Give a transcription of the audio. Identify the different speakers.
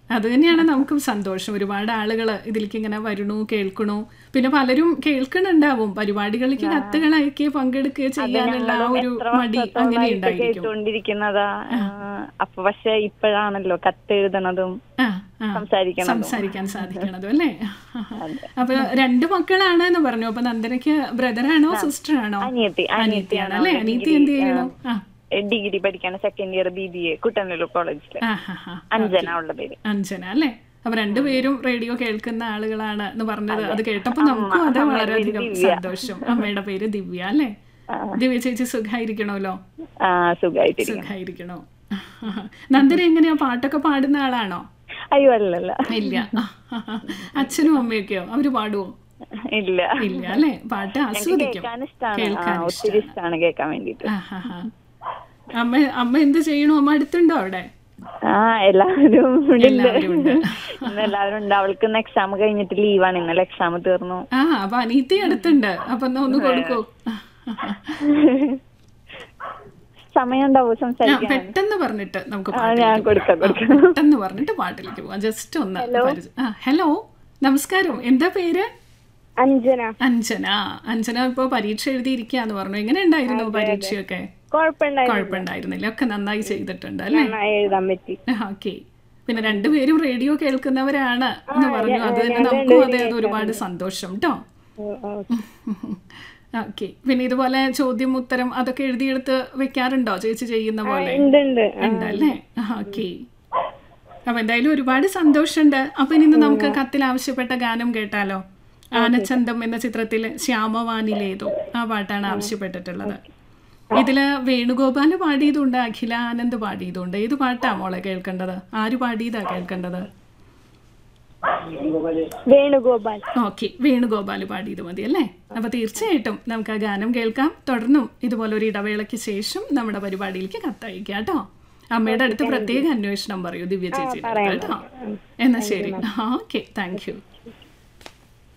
Speaker 1: അത് തന്നെയാണ് നമുക്കും സന്തോഷം ഒരുപാട് ആളുകൾ ഇതിലേക്ക് ഇങ്ങനെ വരണു കേൾക്കണു പിന്നെ പലരും കേൾക്കണുണ്ടാവും പരിപാടികളിലേക്ക് കത്തുകൾ അയക്കുകയോ പങ്കെടുക്കുകയോ ചെയ്യാനുള്ള ആ ഒരു മടി അങ്ങനെ ഉണ്ടായിരിക്കും
Speaker 2: കേട്ടുകൊണ്ടിരിക്കുന്നതാ ആ, അപ്പൊ പക്ഷെ ഇപ്പോഴാണല്ലോ കത്തെഴുതണതും
Speaker 1: ആ, ആ.
Speaker 2: സംസാരിക്കണതും
Speaker 1: സംസാരിക്കാൻ സാധിക്കണതും അല്ലേ അപ്പൊ രണ്ട് മക്കളാണ് എന്ന് പറഞ്ഞു അപ്പൊ നന്ദനയ്ക്ക് ബ്രദറാണോ സിസ്റ്റർ ആണോ
Speaker 2: അനിയത്തി
Speaker 1: അനിയത്തിയാണ് അല്ലേ അനിയത്തി എന്ത് ചെയ്യണു ആ
Speaker 2: ഡിഗ്രി പഠിക്കാണ് second year B B A Kuttanellur കോളേജില്
Speaker 1: ആ, ആ, ആ.
Speaker 2: അഞ്ജന ഉള്ള പേര്
Speaker 1: അഞ്ജന അല്ലേ അപ്പൊ രണ്ടുപേരും റേഡിയോ കേൾക്കുന്ന ആളുകളാണ് എന്ന് പറഞ്ഞത് അത് കേട്ടപ്പോ നമുക്കും അത് വളരെയധികം സന്തോഷം അമ്മയുടെ പേര് ദിവ്യ അല്ലേ ദിവ്യ ചേച്ചി സുഖായിരിക്കണമല്ലോ
Speaker 2: ആ സുഖമായിട്ടിരിക്കും
Speaker 1: സുഖായിരിക്കണോ നന്ദന എങ്ങനെയാ പാട്ടൊക്കെ പാടുന്ന ആളാണോ
Speaker 2: അയ്യോ അല്ലല്ല
Speaker 1: ഇല്ല അച്ഛനും അമ്മയൊക്കെയോ അവര് പാടുവോ
Speaker 2: ഇല്ല
Speaker 1: ഇല്ല അല്ലേ പാട്ട് ആസ്വദിക്കും
Speaker 2: കേൾക്കാൻ ഇഷ്ടാണ്
Speaker 1: കേൾക്കാൻ
Speaker 2: ആ, ഒത്തിരി ഇഷ്ടമാണ് കേൾക്കാൻ വേണ്ടിട്ട്
Speaker 1: ആ, ആ, ആ. അമ്മ അമ്മ എന്ത് ചെയ്യണു അമ്മ അടുത്തുണ്ടോ അവിടെ
Speaker 2: ആ എല്ലാവരും ഇവിടെ ഉണ്ട്
Speaker 1: എല്ലാവരും ഉണ്ട്
Speaker 2: ഇന്ന് എല്ലാവരും ഉണ്ട് അവൾക്ക് ഇന്ന് എക്സാം കഴിഞ്ഞിട്ട് ലീവാണ് ഇന്നലെ എക്സാം തീർന്നു
Speaker 1: ആ അപ്പൊ അനീത്തി അടുത്തുണ്ട് അപ്പൊ എന്നാ ഒന്ന് കൊടുക്കൂ
Speaker 2: സമയം ഉണ്ടാവും
Speaker 1: ആ,
Speaker 2: സംസാരിക്കാൻ
Speaker 1: പെട്ടെന്ന് പറഞ്ഞിട്ട് നമുക്ക്
Speaker 2: ആ,
Speaker 1: പാട്ടിലേക്ക്
Speaker 2: ഞാൻ കൊടുക്കാം
Speaker 1: പോകാം.
Speaker 2: കൊടുക്കാം
Speaker 1: ആ, പെട്ടെന്ന് പറഞ്ഞിട്ട് പാട്ടിലേക്ക് പോവാം ജസ്റ്റ് ഒന്ന് പരിചയ- ആ ഹലോ നമസ്കാരം എന്താ പേര്
Speaker 2: അഞ്ജന
Speaker 1: അഞ്ജന അഞ്ജന ഇപ്പൊ പരീക്ഷ എഴുതിയിരിക്കാന്ന് പറഞ്ഞു എങ്ങനെ ഉണ്ടായിരുന്നു പരീക്ഷയൊക്കെ
Speaker 2: കുഴപ്പമുണ്ടായിരുന്നു
Speaker 1: കുഴപ്പമുണ്ടായിരുന്നില്ല ഒക്കെ നന്നായി ചെയ്തിട്ടുണ്ട് അല്ലേ
Speaker 2: നന്നായി എഴുതാൻ പറ്റി
Speaker 1: ഓക്കെ പിന്നെ രണ്ടുപേരും റേഡിയോ കേൾക്കുന്നവരാണ് എന്ന് പറഞ്ഞു അത് തന്നെ നമുക്കും അതെ അത് ഒരുപാട് സന്തോഷം കേട്ടോ ഓക്കെ പിന്നെ ഇതുപോലെ ചോദ്യം ഉത്തരം അതൊക്കെ എഴുതിയെടുത്ത് വെക്കാറുണ്ടോ ചേച്ചി ചെയ്യുന്ന പോലെ
Speaker 2: ഉണ്ട് ഉണ്ട്
Speaker 1: ഉണ്ടല്ലേ ഓക്കെ അപ്പൊ എന്തായാലും ഒരുപാട് സന്തോഷമുണ്ട് അപ്പൊ ഇനി ഇന്ന് നമുക്ക് കത്തിൽ ആവശ്യപ്പെട്ട ഗാനം കേട്ടാലോ ആനച്ചന്തം എന്ന ചിത്രത്തിലെ ശ്യാമവാനിലേതോ ആ പാട്ടാണ് ആവശ്യപ്പെട്ടിട്ടുള്ളത് ഇതില് വേണുഗോപാല് പാടിയതുണ്ട് അഖില ആനന്ദ് പാടിയതുണ്ട് ഏത് പാട്ടാ മോളെ കേൾക്കേണ്ടത് ആര് പാടിയതാ കേൾക്കേണ്ടത്
Speaker 2: വേണുഗോപാൽ
Speaker 1: ഓക്കെ വേണുഗോപാല് പാടിയത് മതി അല്ലേ അപ്പൊ തീർച്ചയായിട്ടും നമുക്ക് ആ ഗാനം കേൾക്കാം തുടർന്നും ഇതുപോലെ ഒരു ഇടവേളയ്ക്ക് ശേഷം നമ്മുടെ പരിപാടിയിലേക്ക് കത്തയക്കാം കേട്ടോ അമ്മയുടെ അടുത്ത് പ്രത്യേക അന്വേഷണം പറയൂ ദിവ്യ ചേച്ചിയുടെ അടുത്ത് കേട്ടോ എന്നാ ശരി ഓക്കെ താങ്ക് യു